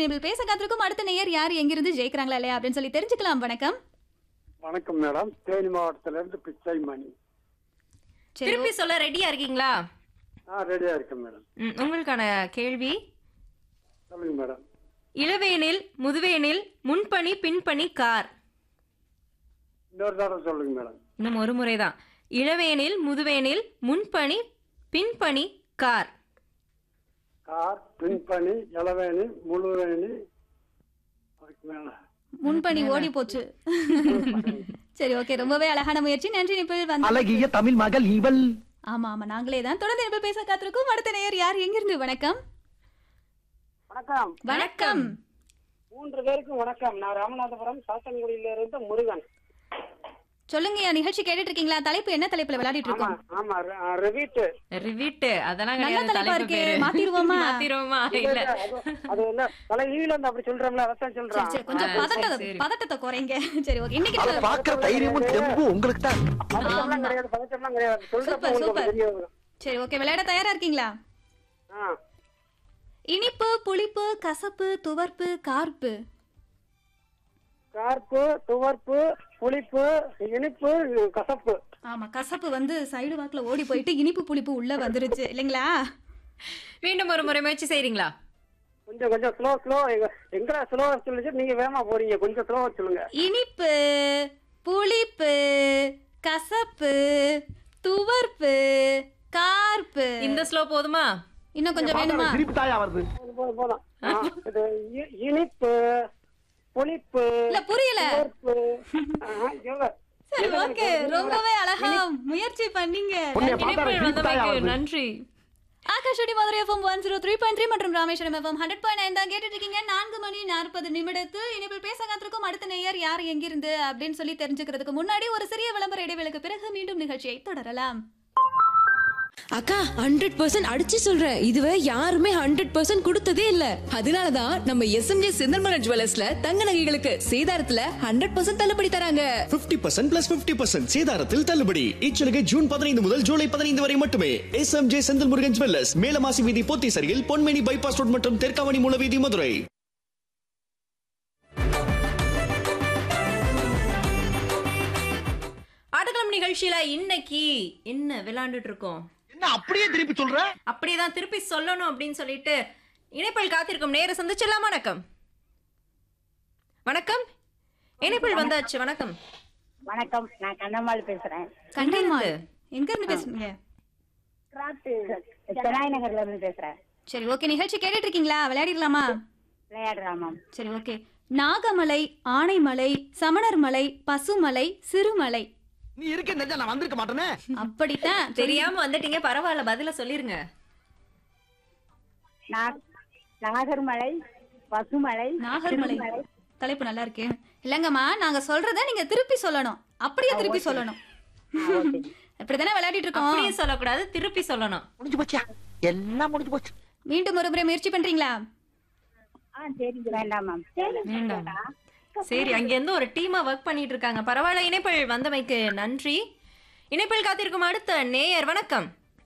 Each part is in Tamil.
இனிமேல் பேச காத்திருக்கும் அடுத்த நேயர் யார் எங்கிருந்து ஜெயிக்கிறாங்களா இல்லையா அப்படின்னு சொல்லி தெரிஞ்சுக்கலாம் வணக்கம் வணக்கம் மேடம் தேனி மாவட்டத்துல இருந்து பிச்சை மணி சரி திருப்பி சொல்ல ரெடியா இருக்கீங்களா ஆ ரெடியா இருக்கேன் மேடம் ம், உங்களுக்கான கேள்வி சொல்லுங்க மேடம் இளவேனில் முதுவேனில் முன்பணி பின்பணி கார் இன்னொரு தடவை சொல்லுங்க மேடம் இன்னும் ஒரு முறைதான் இளவேனில் முதுவேனில் முன்பணி பின்பணி கார் கார் பின்பணி இளவேணி முழுவேணி அதுக்கு மேல முன்பணி ஓடி போச்சு சரி ஓகே ரொம்பவே அழகான முயற்சி நன்றி நிபிள் வந்து அழகிய தமிழ் மகள் இவள் ஆமா ஆமா நாங்களே தான் தொடர்ந்து நிபிள் பேச காத்திருக்கும் அடுத்த நேயர் யார் எங்கிருந்து வணக்கம் வணக்கம் வணக்கம் மூன்று பேருக்கும் வணக்கம் நான் ராமநாதபுரம் சாத்தன்குடியில இருந்து முருகன் சொல்லுங்க நிகழ்ச்சி கேட்டுட்டு இருக்கீங்களா தலைப்பு என்ன தலைப்புல விளையாடிட்டு ஆமா இருக்கோம் ஆமா ரிவீட் ரிவிட்டு அதெல்லாம் நல்ல கிடையாது தலைப்பா தலைப்பு இருக்கே பேரு மாத்திருவோமா மாத்திருவோமா இல்ல அது என்ன பல ஈவில இருந்து அப்படி சொல்றோம்ல அதான் சரி சொல்றான் சரி கொஞ்சம் ஆ, பதட்டத்தை சரி, சரி. பதட்டத்தை குறைங்க சரி ஓகே இன்னைக்கு அதை நம்ம- பாக்குற தைரியமும் தெம்பும் உங்களுக்கு தான் பதட்டம்லாம் கிடையாது பதட்டம்லாம் கிடையாது சொல்றப்ப சூப்பர், உங்களுக்கு சூப்பர். தெரிய வரும் சரி ஓகே விளையாட தயாரா இருக்கீங்களா ஆ இனிப்பு புளிப்பு கசப்பு துவர்ப்பு கார்ப்பு கார்ப்பு துவர்ப்பு புளிப்பு இனிப்பு கசப்பு ஆமா கசப்பு வந்து சைடு வாக்குல ஓடி போயிட்டு இனிப்பு புளிப்பு உள்ள வந்துருச்சு இல்லைங்களா மீண்டும் ஒரு முறை முயற்சி செய்றீங்களா கொஞ்சம் கொஞ்சம் ஸ்லோ ஸ்லோ எங்கடா ஸ்லோ சொல்லுச்சு நீங்க வேகமா போறீங்க கொஞ்சம் ஸ்லோவா சொல்லுங்க இனிப்பு புளிப்பு கசப்பு துவர்ப்பு கார்ப்பு இந்த ஸ்லோ போதுமா இன்னும் கொஞ்சம் வேணுமா சிரிப்பு தாயா வருது போதும், போதும் போதும் ஆ, இது இ- இனிப்பு புளிப்பு இல்ல புரியல துவர்ப்பு ஆஹா, இவ்வளவு. சரி ஓகே ரொம்பவே அழகா முயற்சி பண்ணீங்க உன்னைய பார்த்தா இணைப்பில் சிரிப்பு தாயா வந்தமைக்கு வருது நன்றி ஆகாஷோடி Madurai FM one zero three point three மற்றும் Rameswaram FM hundred point nine தான் கேட்டுட்டு இருக்கீங்க நான்கு மணி நாற்பது நிமிடத்து இனிப்பில் பேச காத்திருக்கும் அடுத்த நேயர் யார் எங்கிருந்து அப்படின்னு சொல்லி தெரிஞ்சுக்கிறதுக்கு முன்னாடி ஒரு சிறிய விளம்பர இடைவேளைக்கு பிறகு மீண்டும் நிகழ்ச்சியை தொடரலாம் அக்கா ஹண்ட்ரட் பர்சன்ட் அடிச்சு சொல்றேன் இதுவரை யாருமே ஹண்ட்ரட் பர்சன்ட் கொடுத்ததே இல்ல அதனாலதான் நம்ம எஸ்எம்ஜே செந்தர்மலன் ஜுவல்லர்ஸ்ல தங்க நகைகளுக்கு சேதாரத்துல ஹண்ட்ரட் பர்சன்ட் தள்ளுபடி தராங்க 50% பர்சன்ட் பிளஸ் பிப்டி பர்சன்ட் சேதாரத்தில் தள்ளுபடி இச்சலுகை ஜூன் பதினைந்து முதல் ஜூலை பதினைந்து வரை மட்டுமே S M J Senthil Murugan jewellers Melamasi வீதி போத்தீசரியில் பொன்மேனி பைபாஸ் ரோட் மற்றும் தெற்காவணி மூலவீதி மதுரை ஆடுகளம் நிகழ்ச்சியில இன்னைக்கு என்ன விளையாண்டுட்டு இருக்கோம் என்ன அப்படியே திருப்பி சொல்ற அப்படியேதான் திருப்பி சொல்லணும் அப்படின்னு சொல்லிட்டு இணைப்பில் காத்திருக்கும் நேர சந்திச்சிடலாம் வணக்கம் வணக்கம் இணைப்பில் வந்தாச்சு வணக்கம் வணக்கம் நான் கண்ணம்மாள் பேசுறேன் கண்டிப்பா எங்க இருந்து பேசுறீங்க சென்னாய் நகர்ல இருந்து பேசுறேன் சரி ஓகே நிகழ்ச்சி கேட்டுட்டு இருக்கீங்களா விளையாடிடலாமா விளையாடுறான் மேம் சரி ஓகே நாகமலை ஆனைமலை சமணர் மலை பசுமலை சிறுமலை நீ இருக்க நெஞ்சா நான் வந்திருக்க மாட்டேனே அப்படித்தான் தெரியாம வந்துட்டீங்க பரவாயில்ல பதில சொல்லிருங்க நா- நாகர்மலை பசுமலை நாகர்மலை தலைப்பு நல்லா இருக்கு இல்லங்கம்மா நாங்க சொல்றத நீங்க திருப்பி சொல்லணும் அப்படியே திருப்பி சொல்லணும் இப்படிதானே விளையாடிட்டு இருக்கோம் அப்படியே சொல்லக்கூடாது திருப்பி சொல்லணும் முடிஞ்சு போச்சியா எல்லாம் முடிஞ்சு போச்சு மீண்டும் ஒரு முறை முயற்சி பண்றீங்களா ஆ சரி வேண்டாம் மேம் வேண்டாம் சரி அங்க இருந்து ஒரு டீமா ஒர்க் பண்ணிட்டு இருக்காங்க பரவாயில்ல இணைப்பில் வந்தமைக்கு நன்றி இணைப்பில் காத்திருக்கும் அடுத்த நேயர் வணக்கம்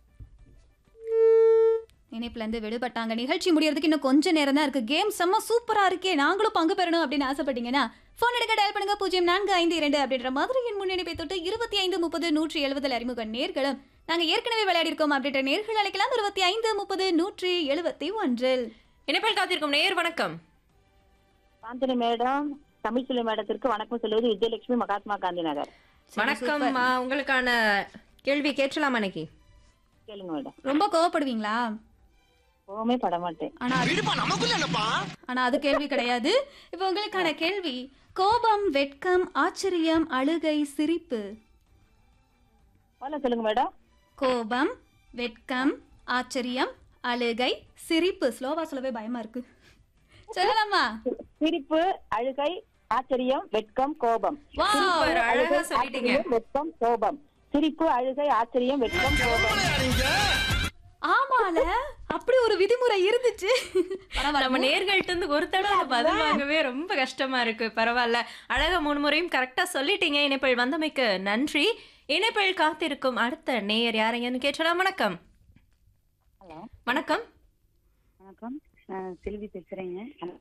இணைப்புல இருந்து விடுபட்டாங்க நிகழ்ச்சி முடியறதுக்கு இன்னும் கொஞ்ச நேரம் தான் இருக்கு கேம் செம்ம சூப்பரா இருக்கே நாங்களும் பங்கு பெறணும் அப்படின்னு ஆசைப்பட்டீங்கன்னா போன் எடுக்க டயல் பண்ணுங்க பூஜ்ஜியம் நான்கு ஐந்து இரண்டு அப்படின்ற மதுரையின் முன்னணிப்பை தொட்டு இருபத்தி ஐந்து முப்பது நூற்றி எழுபதில் அறிமுக நேர்களும் நாங்க ஏற்கனவே விளையாடி இருக்கோம் அப்படின்ற நேர்கள் அழைக்கலாம் இருபத்தி ஐந்து முப்பது நூற்றி எழுபத்தி ஒன்றில் இணைப்பில் காத்திருக்கும் நேயர் வணக்கம் சாந்தினி மேடம் தமிழ்ச்செல்வி மேடத்திற்கு வணக்கம் சொல்லுவது விஜயலட்சுமி மகாத்மா காந்தி நகர் வணக்கம் மா, உங்களுக்கான கேள்வி கேட்கலாம் அன்னைக்கு கேளுங்க மேடம் ரொம்ப கோவப்படுவீங்களா போகவே பட மாட்டேன் ஆனா அது- ஆனா அது கேள்வி கிடையாது இப்போ உங்களுக்கான கேள்வி கோபம் வெட்கம் ஆச்சரியம் அழுகை சிரிப்பு போல சொல்லுங்க மேடம் கோபம் வெட்கம் ஆச்சரியம் அழுகை சிரிப்பு ஸ்லோவா சொல்லவே பயமா இருக்கு சொல்லலாமா சிரிப்பு அழுகை ஆச்சரியம் வெட்கம் கோபம் Wow. சூப்பர் அழகா சொல்லிட்டீங்க ஆச்சரியம், வெட்கம் கோபம் சிரிப்பு அழுகை ஆச்சரியம் வெட்கம் கோபம் ஆமால அப்படி ஒரு விதிமுறை இருந்துச்சு நம்ம பரவாயில்ல நேர்கள்ட்ட இருந்து ஒரு தடவை பதில் வாங்கவே ரொம்ப கஷ்டமா இருக்கு பரவாயில்ல அழகா மூணு முறையும் கரெக்டா சொல்லிட்டீங்க இணைப்பில் வந்தமைக்கு நன்றி இணைப்பில் காத்திருக்கும் அடுத்த நேயர் யாரைங்கன்னு கேட்டலாம் வணக்கம் ஹலோ வணக்கம் வணக்கம் நான் செல்வி பேசுறேங்க